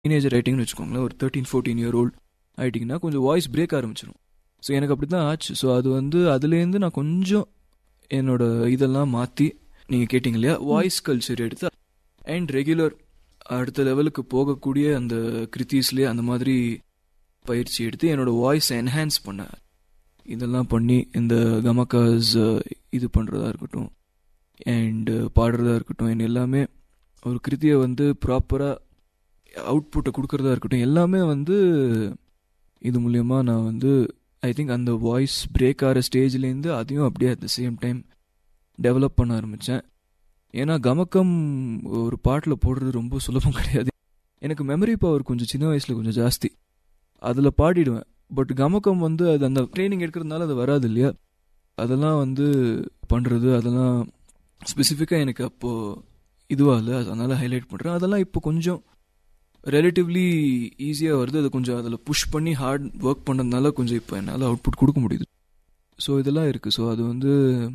Teenager ஆயிட்டிங்கன்னு வச்சுக்கோங்களேன் ஒரு தேர்ட்டீன் ஃபோர்டீன் இயர் ஓல்ட் ஆயிட்டிங்கன்னா கொஞ்சம் வாய்ஸ் பிரேக் ஆரம்பிச்சிடும் ஸோ எனக்கு அப்படி தான் ஆச்சு ஸோ அது வந்து அதுலேருந்து நான் கொஞ்சம் என்னோட இதெல்லாம் மாற்றி நீங்கள் கேட்டிங்க இல்லையா வாய்ஸ் கல்ச்சர் எடுத்து அண்ட் ரெகுலர் அடுத்த லெவலுக்கு போகக்கூடிய அந்த கிருத்தீஸ்லேயே அந்த மாதிரி பயிற்சி எடுத்து என்னோட வாய்ஸ் என்ஹான்ஸ் பண்ணேன் இதெல்லாம் பண்ணி இந்த கமக்காஸ் இது பண்ணுறதா இருக்கட்டும் அண்டு பாடுறதா இருக்கட்டும் என்ன எல்லாமே ஒரு கிருத்தியை வந்து ப்ராப்பராக அவுட்புட்டை கொடுக்கறதா இருக்கட்டும் எல்லாமே வந்து இது மூலயமா நான் வந்து ஐ திங்க் அந்த வாய்ஸ் பிரேக் ஆகிற ஸ்டேஜ்லேருந்து அதையும் அப்படியே at the same time develop பண்ண ஆரம்பித்தேன் ஏன்னா கமக்கம் ஒரு பாட்டில் போடுறது ரொம்ப சுலபம் கிடையாது எனக்கு மெமரி பவர் கொஞ்சம் சின்ன வயசில் கொஞ்சம் ஜாஸ்தி அதில் பாடிடுவேன் பட் கமக்கம் வந்து அது அந்த ட்ரைனிங் எடுக்கிறதுனால அது வராது இல்லையா அதெல்லாம் வந்து பண்ணுறது அதெல்லாம் ஸ்பெசிஃபிக்காக எனக்கு அப்போது இதுவாக இல்லை அதனால் ஹைலைட் பண்ணுறேன் அதெல்லாம் இப்போ கொஞ்சம் ரிலேட்டிவ்லி ஈஸியாக வருது அது கொஞ்சம் அதில் புஷ் பண்ணி ஹார்ட் ஒர்க் பண்ணதுனால கொஞ்சம் இப்போ என்னால் அவுட்புட் கொடுக்க முடியுது ஸோ இதெல்லாம் இருக்குது ஸோ அது வந்து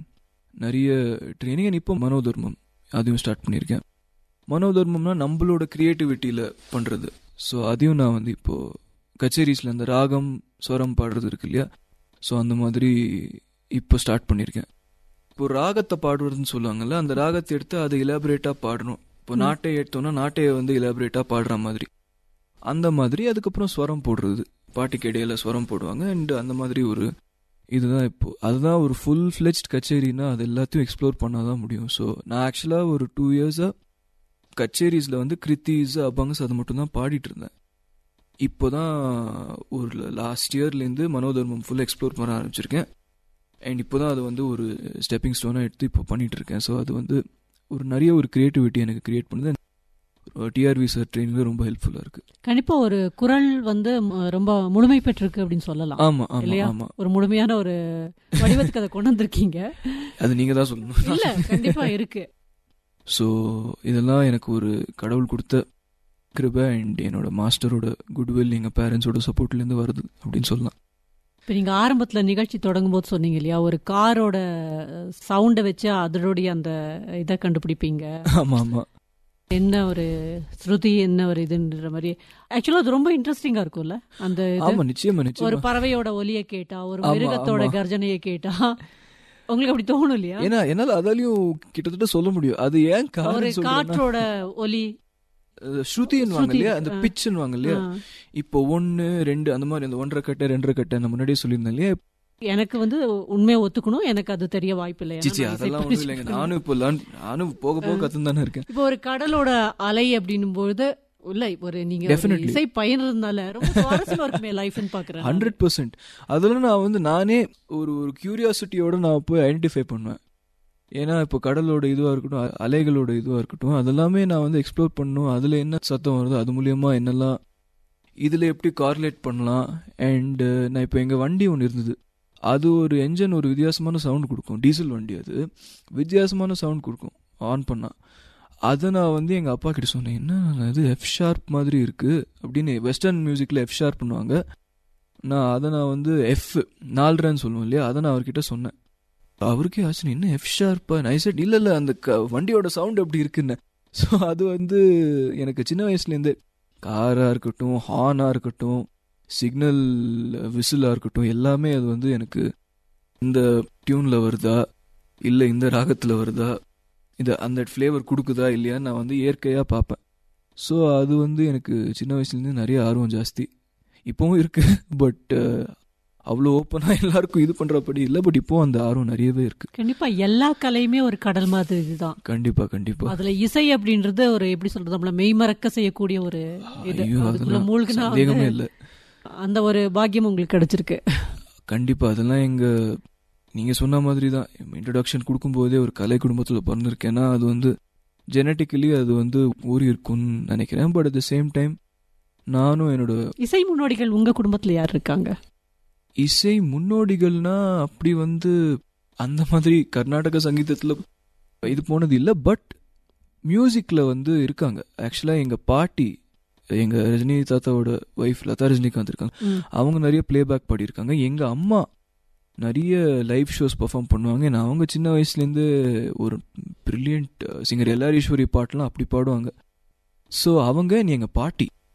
நிறைய ட்ரைனிங் அண்ட் இப்போ மனோதர்மம் அதையும் ஸ்டார்ட் பண்ணியிருக்கேன் மனோதர்மம்னா நம்மளோட க்ரியேட்டிவிட்டியில் பண்ணுறது ஸோ அதையும் நான் வந்து இப்போது கச்சேரிஸில் இந்த ராகம் ஸ்வரம் பாடுறது இருக்கு இல்லையா ஸோ அந்த மாதிரி இப்போ ஸ்டார்ட் பண்ணியிருக்கேன் இப்போ ராகத்தை பாடுறதுன்னு சொல்லுவாங்கல்ல அந்த ராகத்தை எடுத்து அதை இலாபரேட்டாக பாடணும் இப்போ நாட்டை எடுத்தோம்னா நாட்டையை வந்து இலாபரேட்டாக பாடுற மாதிரி அந்த மாதிரி அதுக்கப்புறம் ஸ்வரம் போடுறது பாட்டுக்கு இடையில ஸ்வரம் போடுவாங்க அண்ட் அந்த மாதிரி ஒரு இதுதான் இப்போ அதுதான் ஒரு ஃபுல் ஃப்ளெஜ்ட் கச்சேரினா அது எல்லாத்தையும் எக்ஸ்ப்ளோர் பண்ணாதான் முடியும் ஸோ நான் ஆக்சுவலாக ஒரு டூ இயர்ஸாக கச்சேரிஸில் வந்து கிருத்தீஸ் அபங்ஸ் அது மட்டும் தான் பாடிட்டு இருந்தேன் இப்போ தான் ஒரு லாஸ்ட் இயர்லேருந்து மனோதர்மம் ஃபுல் எக்ஸ்ப்ளோர் பண்ண ஆரம்பிச்சிருக்கேன் அண்ட் இப்போ தான் அது வந்து ஒரு ஸ்டெப்பிங் ஸ்டோனாக எடுத்து இப்போ பண்ணிட்டு இருக்கேன் ஸோ அது வந்து ஒரு நிறைய ஒரு கிரியேட்டிவிட்டி எனக்கு கிரியேட் பண்ணுது டிஆர்வி சார் ட்ரைனிங் ரொம்ப ஹெல்ப்ஃபுல்லாக இருக்கு கண்டிப்பா ஒரு குரல் வந்து ம- ரொம்ப முழுமை பெற்றிருக்கு அப்படின்னு சொல்லலாம் ஆமாம் ஆமாம் இல்லையா? ஆமாம் ஒரு முழுமையான ஒரு வடிவத்துக்கு அதை கொண்டு வந்திருக்கீங்க அது நீங்கள் தான் சொல்லணும் இல்ல கண்டிப்பா இருக்கு ஸோ இதெல்லாம் எனக்கு ஒரு கடவுள் கொடுத்த கிருபை அண்ட் என்னோட மாஸ்டரோட குட்வில் எங்கள் பேரண்ட்ஸோட சப்போர்ட்லேருந்து வருது அப்படின்னு சொல்லலாம் இப்ப நீங்க ஆரம்பத்துல நிகழ்ச்சி தொடங்கும் போது சொன்னீங்க இல்லையா ஒரு காரோட சவுண்டை வச்சு அதனுடைய அந்த இதை கண்டுபிடிப்பீங்க ஆமாம் ஆமாம் என்ன ஒரு ஸ்ருதி என்ன ஒரு இதுன்ற மாதிரி ஆக்சுவலா அது ரொம்ப இன்ட்ரெஸ்டிங்கா இருக்கும்ல அந்த இது ஆமாம் நிச்சயமா ஒரு நிச்சயமா பறவையோட ஒலியை கேட்டா ஒரு ஆமா, மிருகத்தோட ஆமா. கர்ஜனையை கேட்டா உங்களுக்கு அப்படி தோணும் இல்லையா ஏன்னா என்னால் அதாலையும் கிட்டத்தட்ட சொல்ல முடியும் அது ஏன் ஒரு காரணம் சொல்றேன்னா காற்றோட ஒலி ஸ்ருதின்னு வாங்க ஸ்ருதி, இல்லையா அந்த ஆ. பிச்சுன்னு வாங்க இல்லையா ஆ. இப்போ ஒன்று ரெண்டு அந்த மாதிரி அந்த ஒன்றரை கட்டை ரெண்டரை கட்டை நான் முன்னாடியே சொல்லியிருந்தேன் இல்லையா எனக்கு வந்து உண்மையை ஒத்துக்கணும் எனக்கு அது தெரிய வாய்ப்பு இல்லை ஏன்னா சிச்சி நான் அதெல்லாம் இசை ஒன்றும் இல்லைங்க பயிற்சி நானும் இப்போ learn- நானும் போக போக கற்றுன்னு தானே இருக்கேன் இப்போ ஒரு கடலோட அலை அப்படின்னும் பொழுது இல்ல ஒரு நீங்க ஒரு Definitely. இசை பயின்றதுனால ரொம்ப சுவாரஸ்யமா இருக்குமே லைஃப்னு பாக்குறேன் நானு. ஹண்ட்ரட் பர்சன்ட் அதெல்லாம் நான் வந்து நானே ஒரு ஒரு கியூரியாசிட்டியோட நான் போய் ஐடென்டிஃபை பண்ணுவேன் ஏன்னா இப்போ கடலோட இதுவாக இருக்கட்டும் அ- அலைகளோட இதுவாக இருக்கட்டும் அதெல்லாமே நான் வந்து எக்ஸ்ப்ளோர் பண்ணணும் அதில் என்ன சத்தம் வருதோ அது மூலியமா என்னெல்லாம் இதில் எப்படி கார்லேட் பண்ணலாம் அண்டு நான் இப்போ எங்கள் வண்டி ஒன்று இருந்தது அது ஒரு என்ஜின் ஒரு வித்தியாசமான சவுண்ட் கொடுக்கும் டீசல் வண்டி அது வித்தியாசமான சவுண்ட் கொடுக்கும் ஆன் பண்ணா அதை நான் வந்து எங்கள் அப்பா கிட்ட சொன்னேன் என்ன இது எஃப் ஷார்ப் மாதிரி இருக்குது அப்படின்னு வெஸ்டர்ன் மியூசிக்கில் எஃப் ஷார்ப் பண்ணுவாங்க நான் அதை நான் வந்து எஃப் நாலரைன்னு சொல்லுவோம் இல்லையா அதை நான் அவர்கிட்ட சொன்னேன் அவருக்கே ஆச்சு என்ன எஃப் ஷார்ப்பா நான் said இல்லை இல்லை அந்த க வண்டியோட சவுண்ட் அப்படி இருக்குன்னு ஸோ அது வந்து எனக்கு சின்ன வயசுலேருந்தே காராக இருக்கட்டும் ஹார்னாக இருக்கட்டும் சிக்னல் விசிலாக இருக்கட்டும் எல்லாமே அது வந்து எனக்கு இந்த டியூனில் வருதா இல்லை இந்த ராகத்தில் வருதா இது அந்த ஃப்ளேவர் கொடுக்குதா இல்லையான்னு நான் வந்து இயற்கையாக பார்ப்பேன் ஸோ அது வந்து எனக்கு சின்ன வயசுலேருந்து நிறைய ஆர்வம் ஜாஸ்தி இப்போவும் இருக்கு பட் அவ்வளோ ஓப்பனாக எல்லாருக்கும் இது பண்ணுறபடி இல்லை பட் இப்போ அந்த ஆர்வம் நிறையவே இருக்கு கண்டிப்பா எல்லா கலையுமே ஒரு கடல் மாதிரி இதுதான் கண்டிப்பாக கண்டிப்பாக அதுல இசை அப்படின்றது ஒரு எப்படி சொல்றது நம்மள மெய்மறக்க செய்யக்கூடிய ஒரு இது ஐயோ அதுக்குள்ள அதெல்லாம் மூழ்கினா சந்தேகமே வந்து இல்லை அந்த ஒரு பாக்கியம் உங்களுக்கு கிடைச்சிருக்கு கண்டிப்பாக அதெல்லாம் எங்கள் நீங்கள் சொன்ன மாதிரி தான் இன்ட்ரடக்ஷன் கொடுக்கும்போதே ஒரு கலை குடும்பத்தில் பிறந்திருக்கேன்னா அது வந்து ஜெனட்டிக்கலி அது வந்து ஊறி இருக்கும்னு நினைக்கிறேன் but at the same time நானும் என்னோட இசை முன்னோடிகள் உங்க குடும்பத்துல யார் இருக்காங்க இசை முன்னோடிகள்னா அப்படி வந்து அந்த மாதிரி கர்நாடக சங்கீதத்தில் இது போனது இல்லை பட் மியூசிக்கில் வந்து இருக்காங்க ஆக்சுவலாக எங்கள் பாட்டி எங்கள் ரஜினி தாத்தாவோட ஒய்ஃப் லதா ரஜினிகாந்த் இருக்காங்க ம். அவங்க நிறைய பிளேபேக் பாடியிருக்காங்க எங்கள் அம்மா நிறைய லைவ் ஷோஸ் பெர்ஃபார்ம் பண்ணுவாங்க நான் அவங்க சின்ன வயசுலேருந்து ஒரு பிரில்லியன்ட் சிங்கர் எல்லார் ஈஸ்வரி பாட்டெலாம் அப்படி பாடுவாங்க ஸோ அவங்க நீ எங்கள் பாட்டி